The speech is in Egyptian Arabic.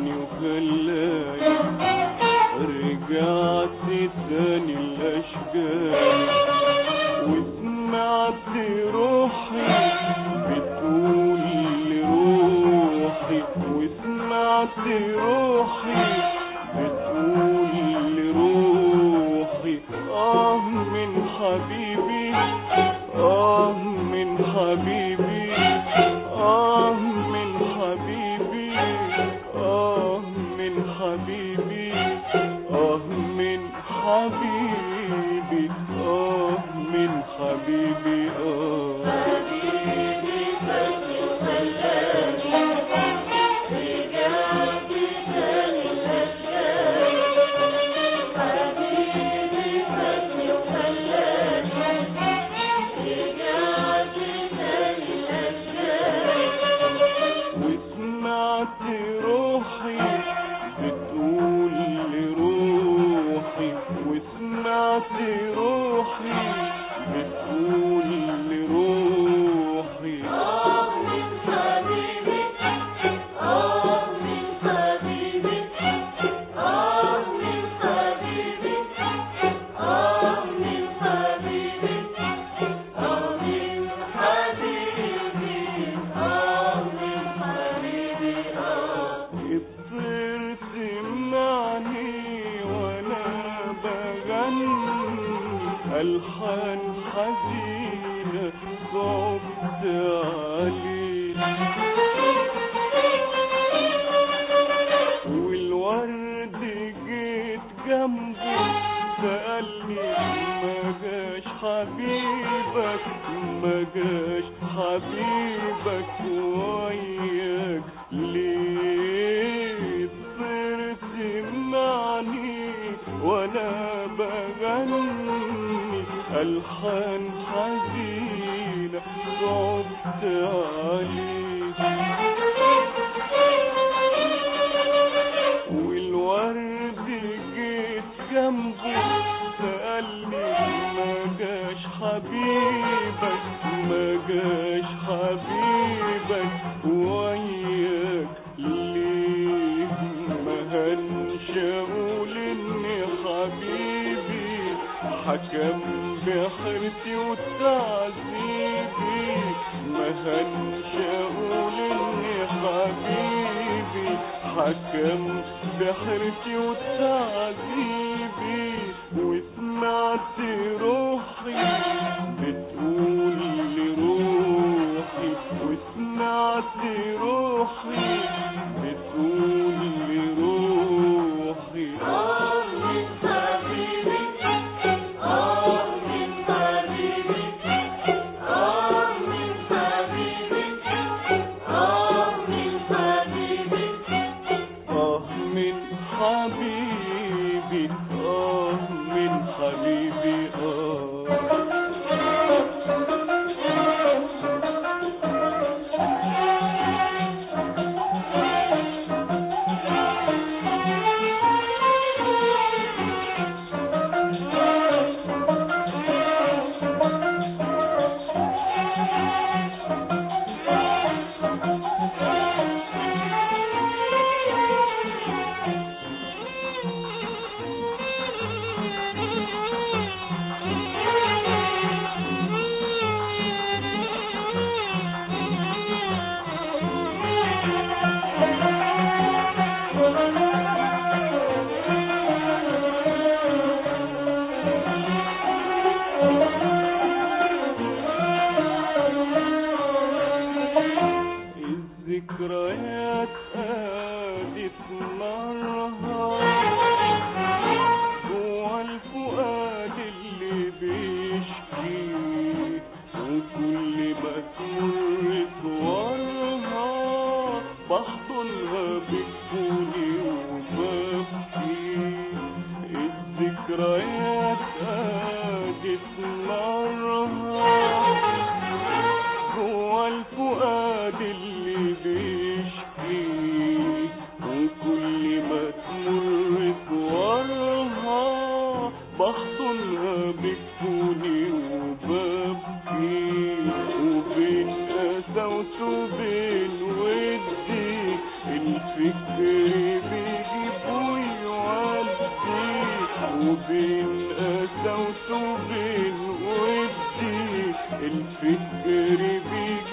فاتني وخلاني رجعت تاني الأشجار وسمعت روحي بتقول لروحي وسمعت روحي بتقول لروحي آه من حبيبي آه من حبيبي آه من حبيبي آه من حبيبي آه من حبيبي آه من حبيبي آه وسمعت روحي بتقول لروحي وسمعت روحي بتقول لروحي الطير سمعني وانا بغني الحان حزينه صعبت عليه والورد جيت جنبه سألني ما جاش حبيبك ما جاش حبيبك وياك ليه الطير سمعني وانا بغني الحان حزينه صعبت عليه والورد جيت جنبه سألني ما جاش حبيبك ما جاش حبيبك وياك ليه ما هنش اقول ان حبيبي حكم بحرتي وتعذيبي ما هنش اقول ان حبيبي حكم بحرتي وتعذيبي وسمعت روحي بتقول لروحي وسمعت روحي بتقول لروحي آه من حبيبي آه من حبيبي آه الذكريات قادت مرها جوا الفؤاد اللي بيشكي وكل ما تمر صورها بحضنها بتكوني وببكي الذكريات قادت مرها جوا الفؤاد اللي بيشكي وكل بينه وبين ودي الفكر بيجي